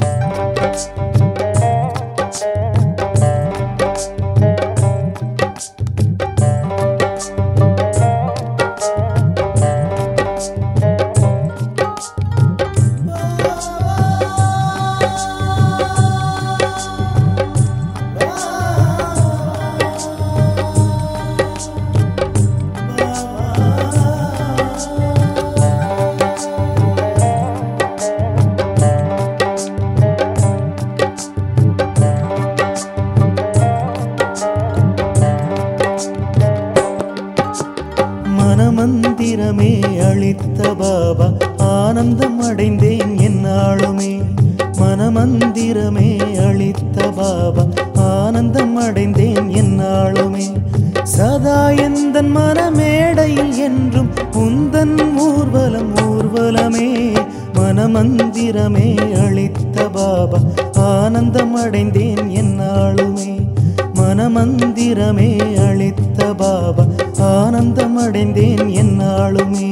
மனமந்திரமே அளித்த பாபா ஆனந்தம் அடைந்தேன் என்னாலுமே மனமந்திரமே அளித்த பாபா ஆனந்தம் அடைந்தேன் என்னாலுமே சதா எந்தன் மனமேடையில் என்றும் உந்தன் ஊர்வலம் ஊர்வலமே மனமந்திரமே அளித்த பாபா ஆனந்தம் அடைந்தேன் என்னாலுமே மனமந்திரமே அளித்த பாபா ஆனந்தம் அடைந்தேன் என்னாலுமே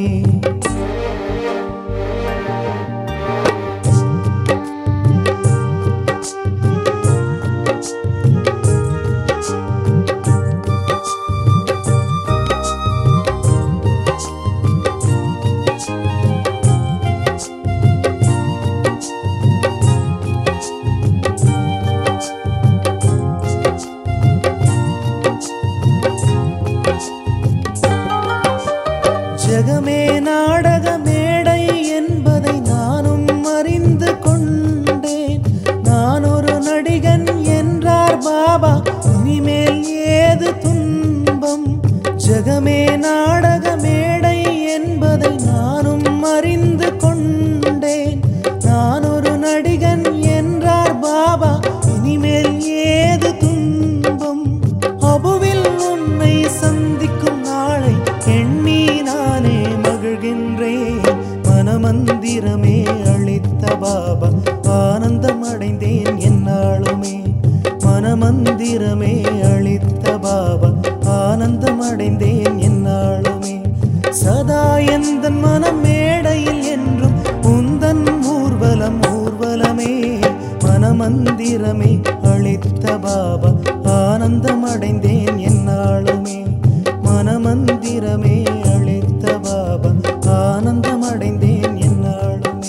ஜெகமே நாடக மேடை என்பதை நானும் அறிந்து கொண்டேன் நான் ஒரு நடிகன் என்றார் பாபா இனிமேல் ஏது துன்பம் ஜெகமே நாடக மேடை என்பதை நானும் அறிந்து கொண்டேன் நான் ஒரு நடிகன் என்றார் பாபா இனிமேல் ஏது துன்பம் அபுவில் உன்னை சந்திக்கும் நாளை எண்ணி நானே மகிழ்கின்றேன் மனமந்திரமே அளித்த பாபா ஆனந்தம் அடைந்தேன் என்னாலுமே மனமந்திரமே அளித்த பாபா ஆனந்தம் அடைந்தேன் என்னாலுமே சதா எந்தன் மனம் மேடையில் என்றும் உந்தன் ஊர்வலம் ஊர்வலமே மனமந்திரமே அளித்த பாபா ஆனந்தம் அடைந்தேன் என்னாலுமே மனமந்திரமே அளித்த பாபா ஆனந்தம் அடைந்தேன் என்னாலுமே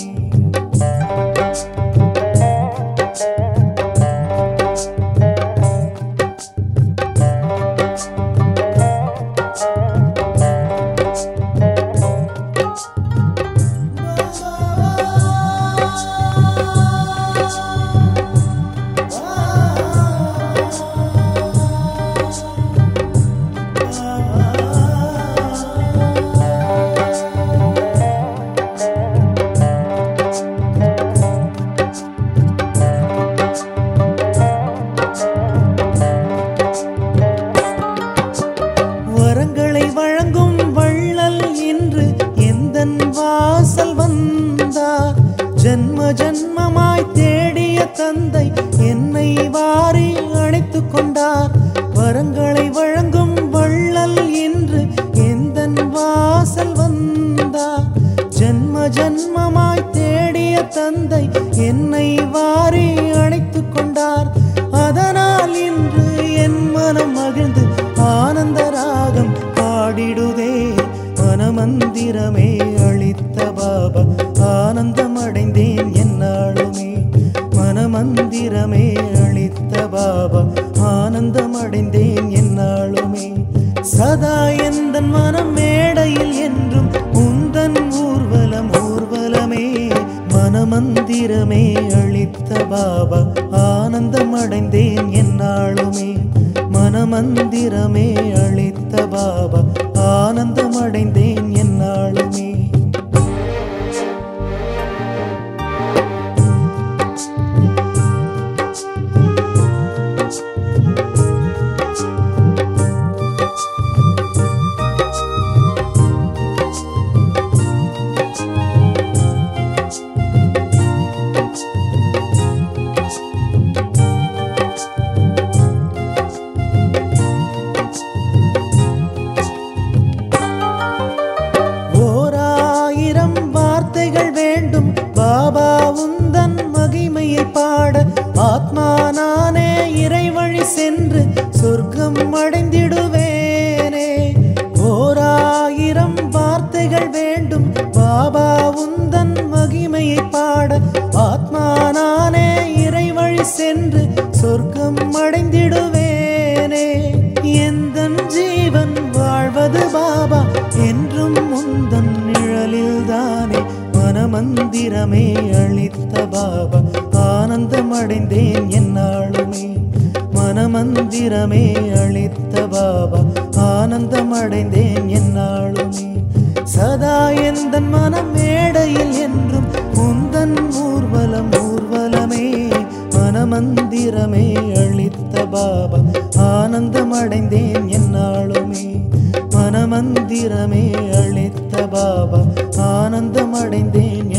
வரங்களை வழங்கும் வள்ளல் இன்று எந்தன் வாசல் வந்தார் ஜன்ம ஜன்மமாய் தேடிய தந்தை என்னை வாரி அணைத்துக் கொண்டார் வரங்களை வழங்கும் வள்ளல் இன்று எந்தன் வாசல் வந்தார் ஜன்ம ஜன்மமாய் தேடிய தந்தை என்னை வாரி அணைத்துக் கொண்டார் அதனால் இன்று என் மனம் மகிழ்ந்து ஆனந்த ராகம் பாடிடுதே மனமந்திரமே அளித்த பாபா ஆனந்தம் அடைந்தேன் என்னாலுமே மனமந்திரமே அளித்த பாபா ஆனந்தம் அடைந்தேன் என்னாலுமே சதா எந்தன் மனம் மேடையில் என்றும் உந்தன் ஊர்வலம் ஊர்வலமே மனமந்திரமே அளித்த பாபா ஆனந்தம் அடைந்தேன் என்னாலுமே மனமந்திரமே அளித்த பாபா ஆனந்தம் அடைந்தேன் என்னாலுமே வேண்டும் பாபா உந்தன் மகிமையை பாட ஆத்மா நானே இறைவழி சென்று சொர்க்கம் அடைந்திடுவேனே எந்தன் ஜீவன் வாழ்வது பாபா என்றும் முந்தன் நிழலில் தானே மனமந்திரமே அளித்த பாபா ஆனந்தம் அடைந்தேன் என்னாலுமே மனமந்திரமே அளித்த பாபா ஆனந்தம் அடைந்தேன் என்னாலுமே சதா எந்தன் மனம் மேடையில் என்றும் உந்தன் ஊர்வலம் ஊர்வலமே மனமந்திரமே அளித்த பாபா ஆனந்தம் அடைந்தேன் என்னாலுமே மனமந்திரமே அளித்த பாபா ஆனந்தம் அடைந்தேன்